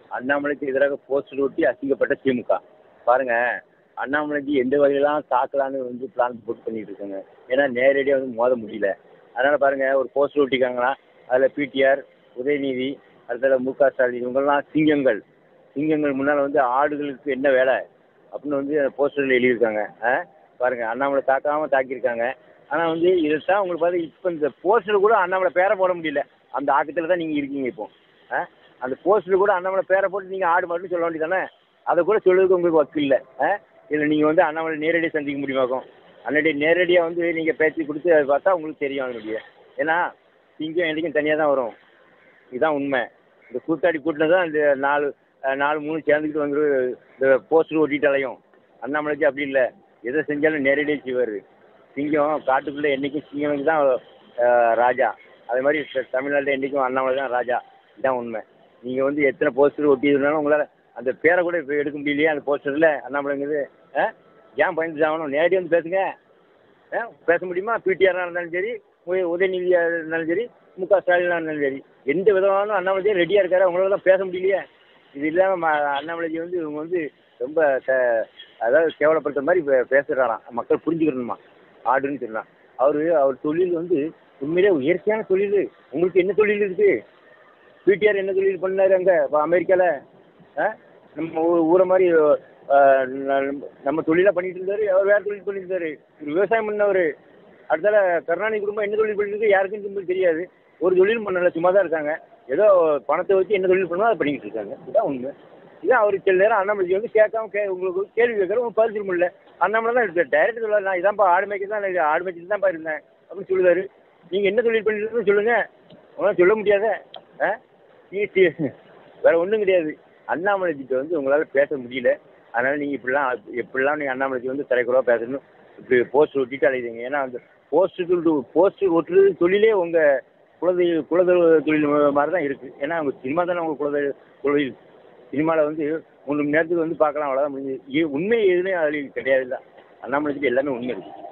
அண்ணாமலைக்கு எதிராக போஸ்டர் ஒட்டி அசிங்கப்பட்ட திமுக பாருங்க அண்ணாமலைக்கு எந்த வகையெல்லாம் தாக்கலான்னு வந்து பிளான் போட்டு பண்ணிட்டு இருக்காங்க ஏன்னா நேரடியாக வந்து மோத முடியல அதனால பாருங்க ஒரு போஸ்டர் ஒட்டிக்காங்களா அதில் பிடிஆர் உதயநிதி அடுத்தது மு க ஸ்டாலின் இவங்கெல்லாம் சிங்கங்கள் சிங்கங்கள் முன்னால் வந்து ஆடுகளுக்கு என்ன வேலை அப்படின்னு வந்து போஸ்டரில் எழுதியிருக்காங்க ஆ பாருங்க அண்ணாமலை தாக்காமல் தாக்கியிருக்காங்க ஆனால் வந்து இதைத்தான் உங்களுக்கு பார்த்து இப்போ இந்த போஸ்டர் கூட அண்ணாமலை பேரை போட முடியல அந்த ஆக்கத்தில் தான் நீங்கள் இருக்கீங்க இப்போ ஆ அந்த போஸ்டர் கூட அண்ணாமலை பேரை போட்டு நீங்கள் ஆடு மட்டும் சொல்ல வேண்டியதானே அதை கூட சொல்லுறதுக்கு உங்களுக்கு வக்கு இல்லை ஆ இதில் நீங்கள் வந்து அண்ணாமலை நேரடியாக சந்திக்க முடியுமாக்கும் அண்ணாடி நேரடியாக வந்து நீங்கள் பேச்சு கொடுத்து அதை பார்த்தா உங்களுக்கு தெரியும் அதனுடைய ஏன்னா சிங்கம் என்றைக்கும் தனியாக தான் வரும் இதுதான் உண்மை இந்த கூத்தாடி கூட்டில் தான் இந்த நாலு அஹ், நாலு மூணு சேர்ந்துக்கிட்டு வந்து இந்த போஸ்டர் ஒட்டிட்டு அலையும் அண்ணாமலைக்கு அப்படி இல்லை எதை செஞ்சாலும் நேரடியாக செய்வார் சிங்கம் காட்டுக்குள்ளே என்றைக்கும் சிங்கனுக்கு தான் அஹ், ராஜா அதே மாதிரி த- தமிழ்நாட்டில் என்றைக்கும் அண்ணாமலை தான் ராஜா இதுதான் உண்மை நீங்கள் வந்து எத்தனை போஸ்டர் ஒட்டி இருந்தாலும் உங்களால் அந்த பேரை கூட இப்போ எடுக்க முடியலையே அந்த போஸ்டரில் அண்ணாமலைங்கிறது ஆ ஏன் பயந்து ஆகணும் நேரடியாக வந்து பேசுங்க ஆ பேச முடியுமா பிடிஆராக இருந்தாலும் சரி உ- உதயநிதியாக இருந்தாலும் சரி மு க ஸ்டாலினாக இருந்தாலும் சரி எந்த விதமான அண்ணாமலைஜி ரெடியாக இருக்காரு அவங்களால தான் பேச முடியலையே இது இல்லாமல் அண்ணாமலைஜி வந்து இவங்க வந்து ரொம்ப க அதாவது கேவலப்படுத்துற மாதிரி பே- பேசுறாராம் மக்கள் புரிஞ்சுக்கணுமா ஆடுன்னு சொல்லலாம் அவர் அவர் தொழில் வந்து உண்மையிலே இயற்கையான தொழில் உங்களுக்கு என்ன தொழில் இருக்குது பிடிஆர் என்ன தொழில் பண்ணாரு அங்கே அமெரிக்காவில் ஆ நம்ம ஊ- ஊரை மாதிரி ஆ, ந- நம்ம தொழிலாக பண்ணிட்டு இருந்தாரு அவர் வேறு தொழில் பண்ணிட்டு இருந்தாரு இவர் விவசாயம் பண்ணவர் அடுத்தால கருணாநிதி குடும்பம் என்ன தொழில் பண்ணிட்டு இருக்கு யாருக்கும் திரும்ப தெரியாது ஒரு தொழிலும் பண்ணல சும்மா தான் இருக்காங்க ஏதோ பணத்தை வச்சு என்ன தொழில் பண்ணணும் அதை பண்ணிக்கிட்டு இருக்காங்க இதுதான் உண்மை இதான் அவர் சில நேரம் அண்ணாமலை வந்து கேட்காம கே உங்களுக்கு கேள்வி கேட்குற உங்களுக்கு பதில் சொல்ல முடியல அண்ணாமலை தான் இருக்கார் டைரக்ட் சொல்லுவார் நான் இதான்ப்பா ஆடு மேய்க்க தான் நான் ஆடு மேய்ச்சிட்டு தான்ப்பா இருந்தேன் அப்படின்னு சொல்லுவார் நீங்கள் என்ன தொழில் பண்ணிட்டு இருக்கீங்கன்னு சொல்லுங்கள் உங்களால் சொல்ல முடியாதே ஆ ஈஸி வேற ஒன்றும் கிடையாது அண்ணாமலைஜிட்ட வந்து உங்களால் பேச முடியல அதனால நீங்கள் இப்படிலாம் எப்படிலாம் நீங்கள் அண்ணாமலைஜி வந்து தலைக்குறவாக பேசணும் இப்படி போஸ்ட் ஒட்டிட்டு அழைதீங்க ஏன்னா அந்த போஸ்ட்டு போஸ்ட் ஒட்டுறது தொழிலே உங்கள் குலதெய்வ குலதெய்வ தொழில் மாதிரி தான் இருக்குது ஏன்னா உங்கள் சினிமா தானே உங்கள் குலதெய்வ தொழில் சினிமாவில் வந்து மூணு மணி நேரத்துக்கு வந்து பார்க்கலாம் அவ்வளோதான் முடிஞ்சு உண்மை எதுவுமே அதில் கிடையாது இல்லை அண்ணாமலைஜிக்கு எல்லாமே உண்மை இருக்குது